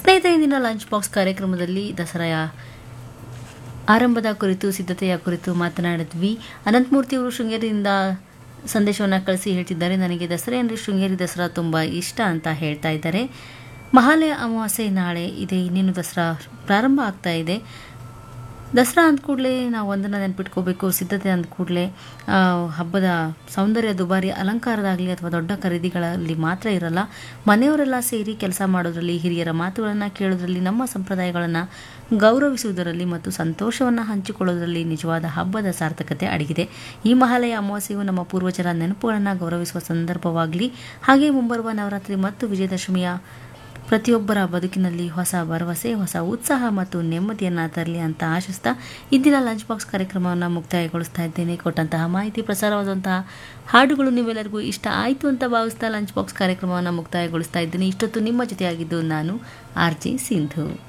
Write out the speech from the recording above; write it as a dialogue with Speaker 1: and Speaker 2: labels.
Speaker 1: ಸ್ನೇಹಿತರೆ ಇಂದಿನ lunch box ಕಾರ್ಯಕ್ರಮದಲ್ಲಿ ದಸರಾಯ ಆರಂಭದ ಕುರಿತು ಸಿದ್ಧತೆಯ ಕುರಿತು ಮಾತನಾಡಿದ್ವಿ ಅನಂತಮೂರ್ತಿ ಅವರು ಶೃಂಗೇರಿಯಿಂದ ಸಂದೇಶವನ್ನು ಕಳಿಸಿ ಹೇಳ್ತಿದ್ದಾರೆ ನನಗೆ ದಸರೆ ಅಂದರೆ ಶೃಂಗೇರಿ ದಸರಾ ತುಂಬ ಇಷ್ಟ ಅಂತ ಹೇಳ್ತಾ ಇದ್ದಾರೆ ಮಹಾಲಯ ಅಮಾವಾಸ್ಯೆ ನಾಳೆ ಇದೆ ಇನ್ನೇನು ದಸರಾ ಪ್ರಾರಂಭ ಆಗ್ತಾ ಇದೆ ದಸರಾ ಅಂದ ಕೂಡಲೇ ನಾವು ಒಂದನ್ನು ನೆನ್ಪಿಟ್ಕೋಬೇಕು ಸಿದ್ಧತೆ ಅಂದ ಕೂಡಲೇ ಹಬ್ಬದ ಸೌಂದರ್ಯ ದುಬಾರಿ ಅಲಂಕಾರದಾಗಲಿ ಅಥವಾ ದೊಡ್ಡ ಖರೀದಿಗಳಲ್ಲಿ ಮಾತ್ರ ಇರಲ್ಲ ಮನೆಯವರೆಲ್ಲ ಸೇರಿ ಕೆಲಸ ಮಾಡೋದ್ರಲ್ಲಿ ಹಿರಿಯರ ಮಾತುಗಳನ್ನು ಕೇಳೋದ್ರಲ್ಲಿ ನಮ್ಮ ಸಂಪ್ರದಾಯಗಳನ್ನು ಗೌರವಿಸುವುದರಲ್ಲಿ ಮತ್ತು ಸಂತೋಷವನ್ನು ಹಂಚಿಕೊಳ್ಳೋದ್ರಲ್ಲಿ ನಿಜವಾದ ಹಬ್ಬದ ಸಾರ್ಥಕತೆ ಅಡಗಿದೆ ಈ ಮಹಾಲಯ ಅಮಾವಾಸ್ಯೆಯು ನಮ್ಮ ಪೂರ್ವಜರ ನೆನಪುಗಳನ್ನು ಗೌರವಿಸುವ ಸಂದರ್ಭವಾಗಲಿ ಹಾಗೆ ಮುಂಬರುವ ನವರಾತ್ರಿ ಮತ್ತು ವಿಜಯದಶಮಿಯ ಪ್ರತಿಯೊಬ್ಬರ ಬದುಕಿನಲ್ಲಿ ಹೊಸ ಭರವಸೆ ಹೊಸ ಉತ್ಸಾಹ ಮತ್ತು ನೆಮ್ಮದಿಯನ್ನು ತರಲಿ ಅಂತ ಆಶಿಸ್ತಾ ಇಂದಿನ ಲಂಚ್ ಬಾಕ್ಸ್ ಕಾರ್ಯಕ್ರಮವನ್ನು ಮುಕ್ತಾಯಗೊಳಿಸ್ತಾ ಇದ್ದೇನೆ ಕೊಟ್ಟಂತಹ ಮಾಹಿತಿ ಪ್ರಸಾರವಾದಂತಹ ಹಾಡುಗಳು ನೀವೆಲ್ಲರಿಗೂ ಇಷ್ಟ ಆಯಿತು ಅಂತ ಭಾವಿಸ್ತಾ ಲಂಚ್ ಬಾಕ್ಸ್ ಕಾರ್ಯಕ್ರಮವನ್ನು ಮುಕ್ತಾಯಗೊಳಿಸ್ತಾ ಇದ್ದೀನಿ ಇಷ್ಟೊತ್ತು ನಿಮ್ಮ ಜೊತೆಯಾಗಿದ್ದು ನಾನು ಆರ್ ಜೆ ಸಿಂಧು